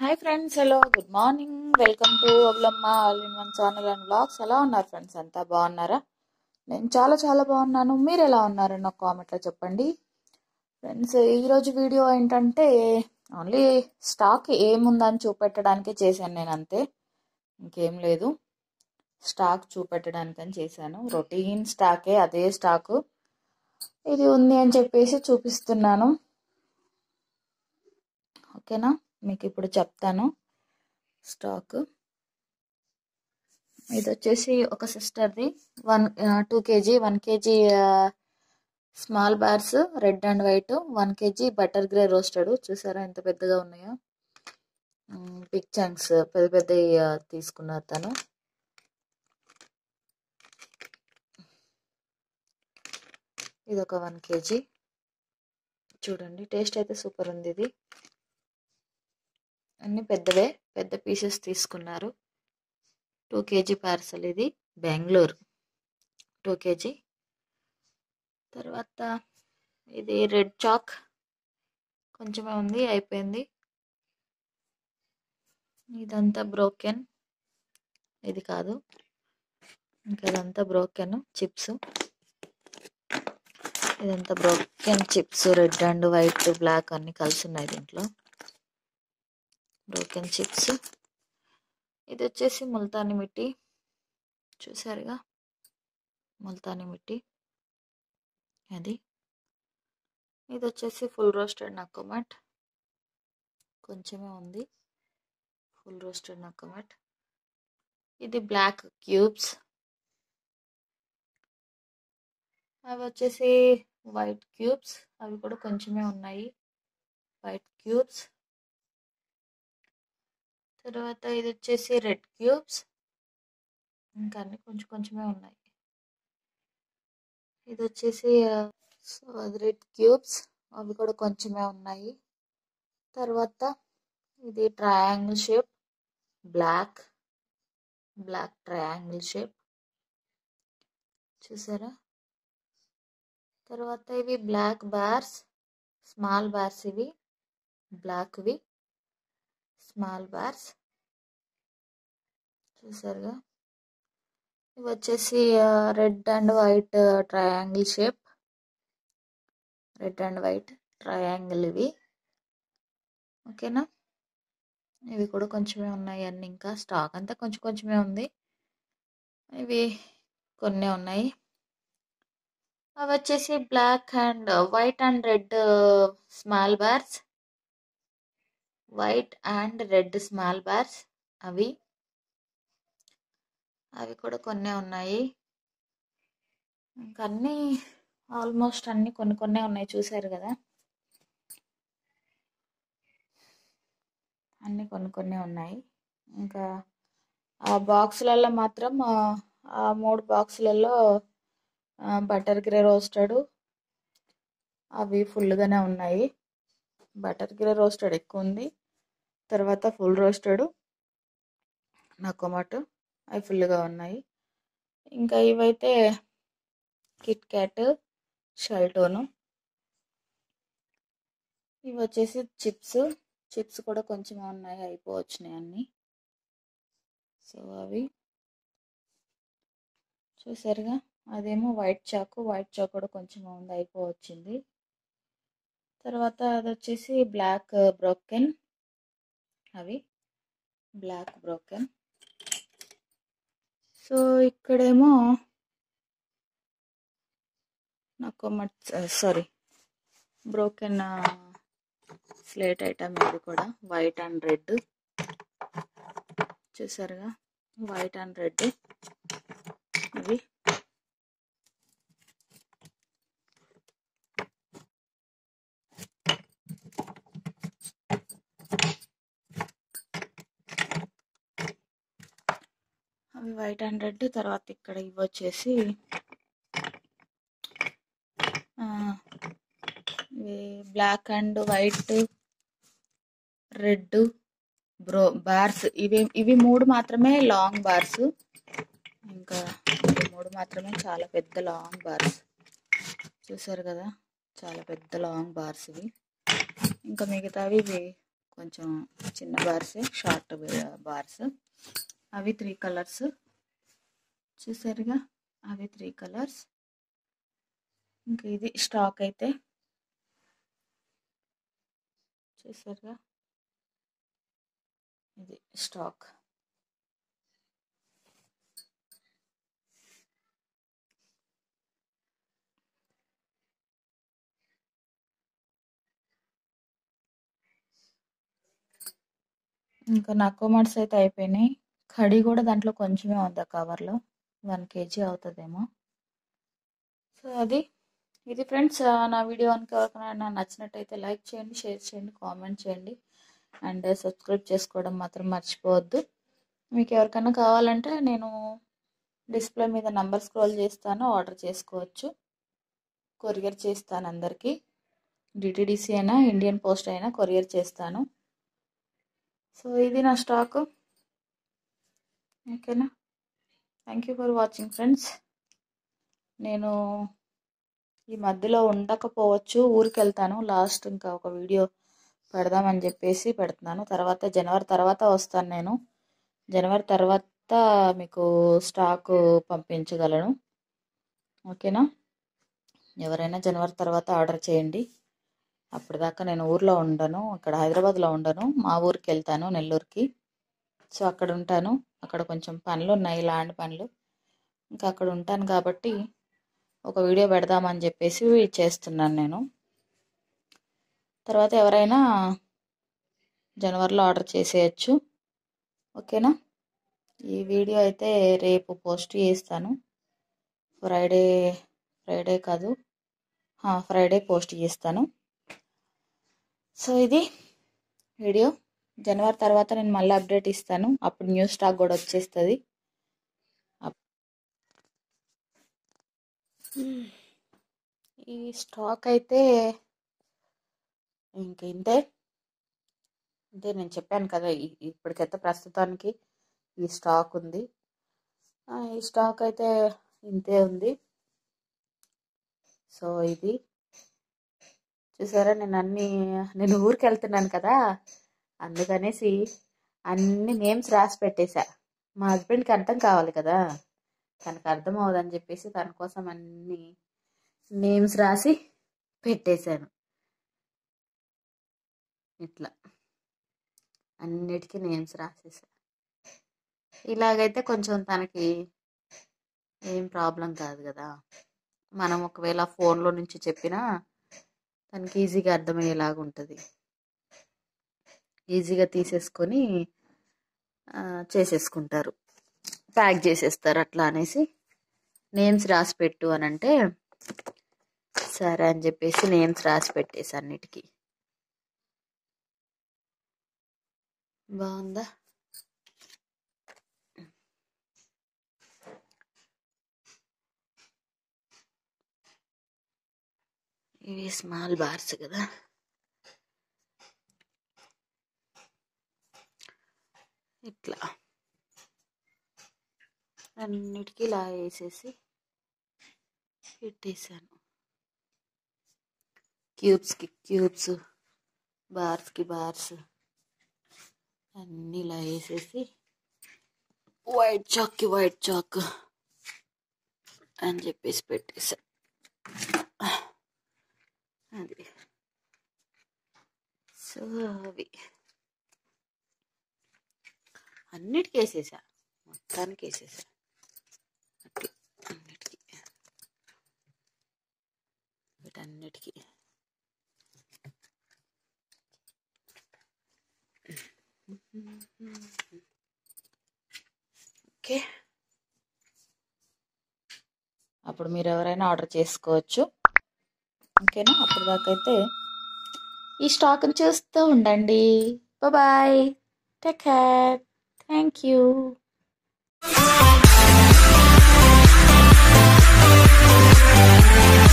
Hi friends hello good morning welcome to Avlamma all in one channel and blogs ఎలా ఉన్నారు friends అంతా బాగున్నారా నేను చాలా చాలా బాగున్నాను మీరు ఎలా ఉన్నారు నాకు కామెంట్లో చెప్పండి ఫ్రెండ్స్ ఈరోజు వీడియో ఏంటంటే ఓన్లీ స్టాక్ ఏముందని చూపెట్టడానికే చేశాను నేను అంతే ఇంకేం లేదు స్టాక్ చూపెట్టడానికని చేశాను రొటీన్ స్టాకే అదే స్టాకు ఇది ఉంది అని చెప్పేసి చూపిస్తున్నాను ఓకేనా మీకు ఇప్పుడు చెప్తాను స్టాక్ ఇది వచ్చేసి ఒక సిస్టర్ది one two KG one KG small bars red and white one KG butter grey roasted చూసారా ఎంత పెద్దగా ఉన్నాయో బిగ్ చంక్స్ పెద్ద పెద్ద తీసుకున్నారు తను ఇది ఒక వన్ కేజీ చూడండి టేస్ట్ అయితే సూపర్ ఉంది ఇది అన్ని పెద్దవే పెద్ద పీసెస్ తీసుకున్నారు టూ కేజీ పార్సల్ ఇది బెంగళూరు టూ కేజీ తర్వాత ఇది రెడ్ చాక్ కొంచెమే ఉంది అయిపోయింది ఇదంతా బ్రోకెన్ ఇది కాదు ఇంకా ఇదంతా బ్రోకెన్ చిప్స్ ఇదంతా broken chips red and white black అన్ని కలిసి ఉన్నాయి దీంట్లో బ్రోకెన్ చిప్స్ ఇది వచ్చేసి ముల్తాని మిట్టి చూసారుగా ముల్తాని మిట్టి అది ఇది వచ్చేసి ఫుల్ రోస్టెడ్ నక్కమట్ కొంచెమే ఉంది ఫుల్ రోస్టెడ్ నక్కమట్ ఇది బ్లాక్ క్యూబ్స్ అవి వచ్చేసి వైట్ క్యూబ్స్ అవి కూడా కొంచెమే ఉన్నాయి వైట్ క్యూబ్స్ తర్వాత ఇది వచ్చేసి రెడ్ క్యూబ్స్ ఇంకా అన్ని కొంచెం కొంచెమే ఉన్నాయి ఇది వచ్చేసి సో అది రెడ్ క్యూబ్స్ అవి కూడా కొంచెమే ఉన్నాయి తర్వాత ఇది triangle shape black black triangle shape చూసారా తర్వాత ఇవి బ్లాక్ బార్స్ స్మాల్ బార్స్ ఇవి బ్లాక్వి స్మాల్ బార్స్ చూసారుగా ఇవి వచ్చేసి red and white triangle shape red and white triangle ఇవి ఓకేనా ఇవి కూడా కొంచెమే ఉన్నాయి అన్ని ఇంకా స్టాక్ అంతా కొంచెం కొంచెమే ఉంది ఇవి కొన్ని ఉన్నాయి అవి వచ్చేసి black and white and red small bars white and red small bars అవి అవి కూడా కొన్నే ఉన్నాయి ఇంకా అన్నీ ఆల్మోస్ట్ అన్నీ కొన్ని కొన్నే ఉన్నాయి చూసారు కదా అన్నీ కొన్ని కొన్నే ఉన్నాయి ఇంకా ఆ బాక్సులలో మాత్రం ఆ మూడు బాక్సులలో బటర్ గ్రే రోస్టెడ్ అవి ఫుల్గానే ఉన్నాయి బటర్ గ్రే రోస్టెడ్ ఎక్కువ ఉంది తర్వాత ఫుల్ రోస్టెడ్ నకోమాటు అవి ఫుల్గా ఉన్నాయి ఇంకా ఇవైతే కిట్ క్యాట్ షల్టోను ఇవి వచ్చేసి చిప్స్ చిప్స్ కూడా కొంచెం ఉన్నాయి అయిపోవచ్చినాయి అన్నీ సో అవి చూసారుగా అదేమో వైట్ చాకు వైట్ చాక్ కూడా కొంచెం ఉంది అయిపోవచ్చింది తర్వాత అది వచ్చేసి బ్లాక్ బ్రోకెన్ అవి బ్లాక్ బ్రోకెన్ సో ఇక్కడేమో నాకు సారీ బ్రోకెన్ స్లేట్ ఐటమ్ ఇది కూడా వైట్ అండ్ రెడ్ చూసారుగా వైట్ అండ్ రెడ్ ఇవి అవి వైట్ అండ్ రెడ్ తర్వాత ఇక్కడ ఇవి వచ్చేసి black and white red bro bars ఇవి ఇవి మూడు మాత్రమే లాంగ్ బార్స్ ఇంకా ఇవి మూడు మాత్రమే చాలా పెద్ద లాంగ్ బార్స్ చూసారు కదా చాలా పెద్ద లాంగ్ బార్స్ ఇవి ఇంకా మిగతావి ఇవి కొంచెం చిన్న బార్స్ షార్ట్ బార్స్ అవి త్రీ కలర్స్ చూసారుగా అవి త్రీ కలర్స్ ఇంకా ఇది స్టాక్ అయితే చూసారుగా ఇది స్టాక్ ఇంకా నక్కుమడ్స్ అయితే అయిపోయినాయి కడి కూడా దాంట్లో కొంచెమే ఉంది కవర్లో వన్ కేజీ అవుతుందేమో సో అది ఇది ఫ్రెండ్స్ నా వీడియో కనుక ఎవరికైనా నచ్చినట్టయితే లైక్ చేయండి షేర్ చేయండి కామెంట్ చేయండి అండ్ సబ్స్క్రైబ్ చేసుకోవడం మాత్రం మర్చిపోవద్దు మీకు ఎవరికైనా కావాలంటే నేను డిస్ప్లే మీద నంబర్ స్క్రోల్ చేస్తాను ఆర్డర్ చేసుకోవచ్చు కొరియర్ చేస్తాను అందరికీ డిటిడిసి అయినా ఇండియన్ పోస్ట్ అయినా కొరియర్ చేస్తాను సో ఇది నా స్టాక్ ఓకేనా thank you for watching friends నేను ఈ మధ్యలో ఉండకపోవచ్చు ఊరికి వెళ్తాను లాస్ట్ ఇంకా ఒక వీడియో పెడదామని చెప్పేసి పెడుతున్నాను తర్వాత జనవరి తర్వాత వస్తాను నేను జనవరి తర్వాత మీకు స్టాక్ పంపించగలను ఓకేనా ఎవరైనా జనవరి తర్వాత ఆర్డర్ చేయండి అప్పటిదాకా నేను ఊర్లో ఉండను ఇక్కడ హైదరాబాద్లో ఉండను మా ఊరికి వెళ్తాను నెల్లూరుకి సో అక్కడ ఉంటాను అక్కడ కొంచెం పనులు ఉన్నాయి ల్యాండ్ పనులు ఇంకా అక్కడ ఉంటాను కాబట్టి ఒక వీడియో పెడదామని చెప్పేసి చేస్తున్నాను నేను తర్వాత ఎవరైనా జనవరిలో ఆర్డర్ చేసేయచ్చు ఓకేనా ఈ వీడియో అయితే రేపు పోస్ట్ చేస్తాను ఫ్రైడే ఫ్రైడే కాదు ఫ్రైడే పోస్ట్ చేస్తాను సో ఇది వీడియో జనవరి తర్వాత నేను మళ్ళీ అప్డేట్ ఇస్తాను అప్పుడు న్యూ స్టాక్ కూడా వచ్చేస్తుంది ఈ స్టాక్ అయితే ఇంక ఇంతే అంటే నేను చెప్పాను కదా ఇప్పటికైతే ప్రస్తుతానికి ఈ స్టాక్ ఉంది ఈ స్టాక్ అయితే ఇంతే ఉంది సో ఇది చూసారా నేను అన్ని నేను ఊరికి వెళ్తున్నాను కదా అందుకనేసి అన్ని నేమ్స్ రాసి పెట్టేశా మా హస్బెండ్కి అర్థం కావాలి కదా తనకు అర్థం అవ్వదని చెప్పేసి తన కోసం అన్ని నేమ్స్ రాసి పెట్టేశాను ఇట్లా అన్నిటికీ నేమ్స్ రాసేసా ఇలాగైతే కొంచెం తనకి ఏం ప్రాబ్లం కాదు కదా మనం ఒకవేళ ఫోన్లో నుంచి చెప్పినా తనకి ఈజీగా అర్థమయ్యేలాగా ఉంటుంది ఈజీగా తీసేసుకొని చేసేసుకుంటారు ప్యాక్ చేసేస్తారు అట్లా అనేసి నేమ్స్ రాసి పెట్టు అని అంటే సరే అని చెప్పేసి నేమ్స్ రాసి పెట్టేసి అన్నిటికీ బాగుందా ఇవి స్మాల్ బార్స్ కదా ఇట్లా అన్నిటికీ ఇలా వేసేసి పెట్టేశాను క్యూబ్స్కి క్యూబ్స్ బార్స్కి బార్స్ అన్నీ ఇలా వేసేసి వైట్ చాక్కి వైట్ చాక్ అని చెప్పేసి పెట్టేసా అది సో అవి అన్నిటికీ వేసేసా మొత్తానికి వేసేసా అట్లా అన్నిటికీ వీటన్నిటికీ ఓకే అప్పుడు మీరు ఎవరైనా ఆర్డర్ చేసుకోవచ్చు ఓకేనా అప్పుడు దాకైతే ఈ స్టాక్ని చూస్తూ ఉండండి bye take care thank you Thank you.